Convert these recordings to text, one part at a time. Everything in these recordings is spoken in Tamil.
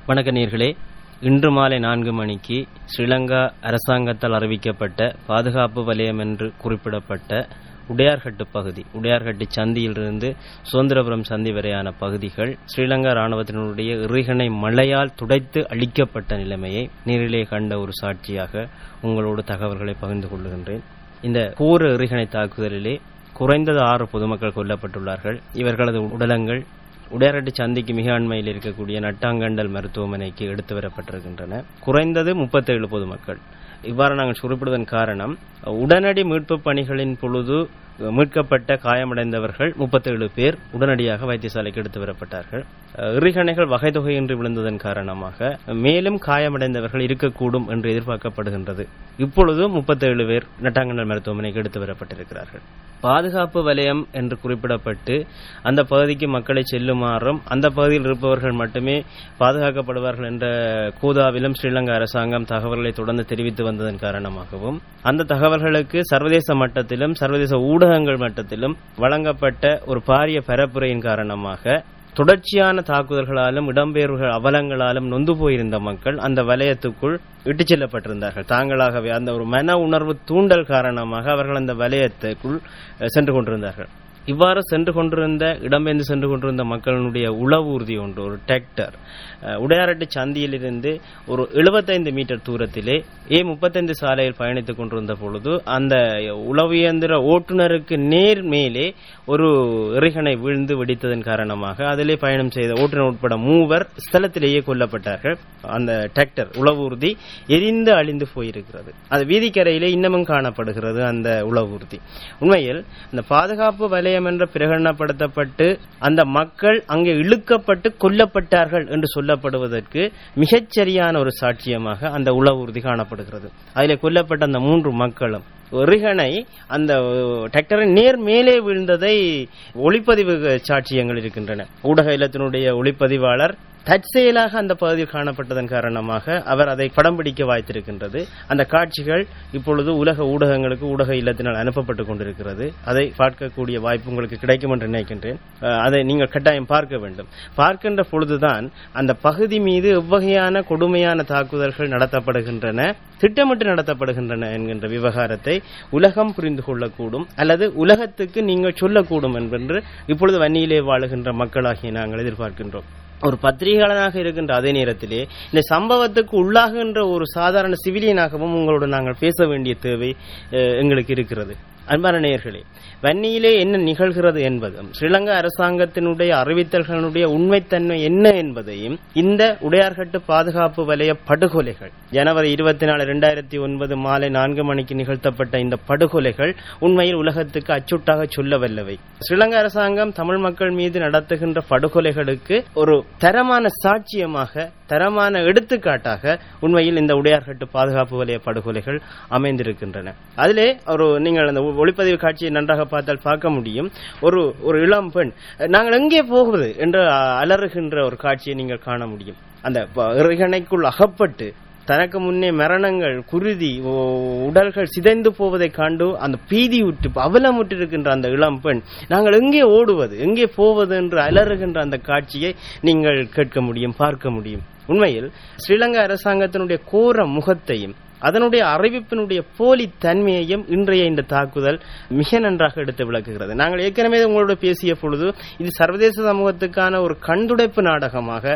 வணக்க நேர்களே இன்று மாலை நான்கு மணிக்கு ஸ்ரீலங்கா அரசாங்கத்தால் அறிவிக்கப்பட்ட பாதுகாப்பு வலயம் என்று குறிப்பிடப்பட்ட உடையார்கட்டு பகுதி உடையார்கட்டு சந்தியிலிருந்து சுதந்திரபுரம் சந்தி வரையான பகுதிகள் ஸ்ரீலங்கா ராணுவத்தினுடைய இறைகணை மழையால் துடைத்து அளிக்கப்பட்ட நிலைமையை நேரிலே கண்ட ஒரு சாட்சியாக உங்களோடு தகவல்களை பகிர்ந்து கொள்ளுகின்றேன் இந்த போர இறைகணை தாக்குதலிலே குறைந்தது ஆறு பொதுமக்கள் கொல்லப்பட்டுள்ளார்கள் இவர்களது உடலங்கள் உடையாரட்டு சந்திக்கு மிக அண்மையில் இருக்கக்கூடிய நட்டாங்கண்டல் மருத்துவமனைக்கு எடுத்து வரப்பட்டிருக்கின்றன குறைந்தது முப்பத்தேழு பொதுமக்கள் இவ்வாறு நாங்கள் குறிப்பிடுவதன் காரணம் உடனடி மீட்பு பணிகளின் பொழுது மீட்கப்பட்ட காயமடைந்தவர்கள் முப்பத்தேழு பேர் உடனடியாக வைத்தியசாலைக்கு எடுத்து வரப்பட்டார்கள் இறுகணைகள் வகை தொகையின்றி விழுந்ததன் காரணமாக மேலும் காயமடைந்தவர்கள் இருக்கக்கூடும் என்று எதிர்பார்க்கப்படுகின்றது இப்பொழுது முப்பத்தேழு பேர் நட்டாங்கண்டல் மருத்துவமனைக்கு எடுத்து வரப்பட்டிருக்கிறார்கள் பாதுகாப்பு வலயம் என்று குறிப்பிடப்பட்டு அந்த பகுதிக்கு மக்களை செல்லுமாறும் அந்த பகுதியில் இருப்பவர்கள் மட்டுமே பாதுகாக்கப்படுவார்கள் என்ற கூதாவிலும் ஸ்ரீலங்கா அரசாங்கம் தகவல்களை தொடர்ந்து தெரிவித்து வந்ததன் காரணமாகவும் அந்த தகவல்களுக்கு சர்வதேச மட்டத்திலும் சர்வதேச ஊடகங்கள் மட்டத்திலும் வழங்கப்பட்ட ஒரு பாரிய பரப்புரையின் காரணமாக தொடர்ச்சியான தாக்குதல்களாலும் இடம்பெயர்வுகள் அவலங்களாலும் நொந்து போயிருந்த மக்கள் அந்த வலயத்துக்குள் இட்டுச் செல்லப்பட்டிருந்தார்கள் தாங்களாகவே அந்த ஒரு மன உணர்வு தூண்டல் காரணமாக அவர்கள் அந்த வலயத்துக்குள் சென்று கொண்டிருந்தார்கள் இவ்வாறு சென்று கொண்டிருந்த இடம்பெயர்ந்து சென்று கொண்டிருந்த மக்களுடைய உளவு ஊர்தி ஒன்று ஒரு டிராக்டர் உடையாரட்டு சந்தியிலிருந்து ஒரு எழுபத்தைந்து மீட்டர் தூரத்திலே ஏ முப்பத்தைந்து சாலையில் பயணித்துக் கொண்டிருந்த பொழுது அந்த உளவு இயந்திர ஓட்டுநருக்கு நேர் மேலே ஒரு இறைகனை வீழ்ந்து வெடித்ததன் காரணமாக அதிலே பயணம் செய்த ஓட்டுநர் உட்பட மூவர் ஸ்தலத்திலேயே கொல்லப்பட்டார்கள் அந்த டிராக்டர் உளவு ஊர்தி எரிந்து அழிந்து போயிருக்கிறது அது வீதிக்கரையிலே இன்னமும் காணப்படுகிறது அந்த உளவு ஊர்தி உண்மையில் இந்த பாதுகாப்பு வலயம் என்று பிரகடனப்படுத்தப்பட்டு அந்த மக்கள் அங்கே இழுக்கப்பட்டு கொல்லப்பட்டார்கள் என்று சொல்லப்படுவதற்கு மிகச்சரியான ஒரு சாட்சியமாக அந்த உளவு ஊர்தி காணப்படுகிறது அதில் கொல்லப்பட்ட அந்த மூன்று மக்களும் ரிகனை அந்த டிராக்டரின் நேர் மேலே விழுந்ததை ஒளிப்பதிவு சாட்சியங்கள் இருக்கின்றன ஊடக இல்லத்தினுடைய ஒளிப்பதிவாளர் தற்செயலாக அந்த பகுதியில் காணப்பட்டதன் காரணமாக அவர் அதை படம் பிடிக்க வாய்த்திருக்கின்றது அந்த காட்சிகள் இப்பொழுது உலக ஊடகங்களுக்கு ஊடக இல்லத்தினால் அனுப்பப்பட்டுக் கொண்டிருக்கிறது அதை பார்க்கக்கூடிய வாய்ப்பு உங்களுக்கு கிடைக்கும் என்று நினைக்கின்றேன் அதை நீங்கள் கட்டாயம் பார்க்க வேண்டும் பார்க்கின்ற பொழுதுதான் அந்த பகுதி மீது எவ்வகையான கொடுமையான தாக்குதல்கள் நடத்தப்படுகின்றன திட்டமிட்டு நடத்தப்படுகின்றன என்கின்ற விவகாரத்தை உலகம் புரிந்து கொள்ளக்கூடும் அல்லது உலகத்துக்கு நீங்கள் சொல்லக்கூடும் என்று இப்பொழுது வன்னியிலே வாழுகின்ற மக்களாகிய நாங்கள் எதிர்பார்க்கின்றோம் ஒரு பத்திரிகையாளனாக இருக்கின்ற அதே நேரத்திலே இந்த சம்பவத்துக்கு உள்ளாகின்ற ஒரு சாதாரண சிவிலியனாகவும் உங்களோடு நாங்கள் பேச வேண்டிய தேவை எங்களுக்கு இருக்கிறது அன்பான நேயர்களே வன்னியிலே என்ன நிகழ்கிறது என்பதும் ஸ்ரீலங்கா அரசாங்கத்தினுடைய அறிவித்தல்களுடைய உண்மைத்தன்மை என்ன என்பதையும் இந்த உடையார்கட்டு பாதுகாப்பு வலய படுகொலைகள் ஜனவரி இருபத்தி நாலு இரண்டாயிரத்தி ஒன்பது மாலை நான்கு மணிக்கு நிகழ்த்தப்பட்ட இந்த படுகொலைகள் உண்மையில் உலகத்துக்கு அச்சுட்டாக சொல்ல வல்லவை ஸ்ரீலங்கா அரசாங்கம் தமிழ் மக்கள் மீது நடத்துகின்ற படுகொலைகளுக்கு ஒரு தரமான சாட்சியமாக தரமான எடுத்துக்காட்டாக உண்மையில் இந்த உடையார்கட்டு பாதுகாப்பு வலய படுகொலைகள் அமைந்திருக்கின்றன அதிலே ஒரு நீங்கள் அந்த ஒளிப்பதிவு காட்சியை நன்றாக பார்த்தால் பார்க்க முடியும் ஒரு ஒரு இளம் பெண் நாங்கள் எங்கே போகுது என்று அலறுகின்ற ஒரு காட்சியை நீங்கள் காண முடியும் அந்த இறைகணைக்குள் அகப்பட்டு தனக்கு முன்னே மரணங்கள் குருதி உடல்கள் சிதைந்து போவதை காண்டு அந்த பீதி விட்டு அவலமுட்டு இருக்கின்ற அந்த இளம் பெண் நாங்கள் எங்கே ஓடுவது எங்கே போவது என்று அலறுகின்ற அந்த காட்சியை நீங்கள் கேட்க முடியும் பார்க்க முடியும் உண்மையில் ஸ்ரீலங்கா அரசாங்கத்தினுடைய கோர முகத்தையும் அதனுடைய அறிவிப்பினுடைய போலி தன்மையையும் இன்றைய இந்த தாக்குதல் மிக நன்றாக எடுத்து விளக்குகிறது நாங்கள் ஏற்கனவே உங்களோட பேசிய பொழுது இது சர்வதேச சமூகத்துக்கான ஒரு கண்டுடைப்பு நாடகமாக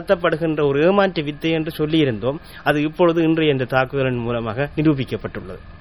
நடத்தப்படுகின்ற ஒரு ஏமாற்று வித்தை என்று சொல்லியிருந்தோம் அது இப்பொழுது இன்றைய இந்த தாக்குதலின் மூலமாக நிரூபிக்கப்பட்டுள்ளது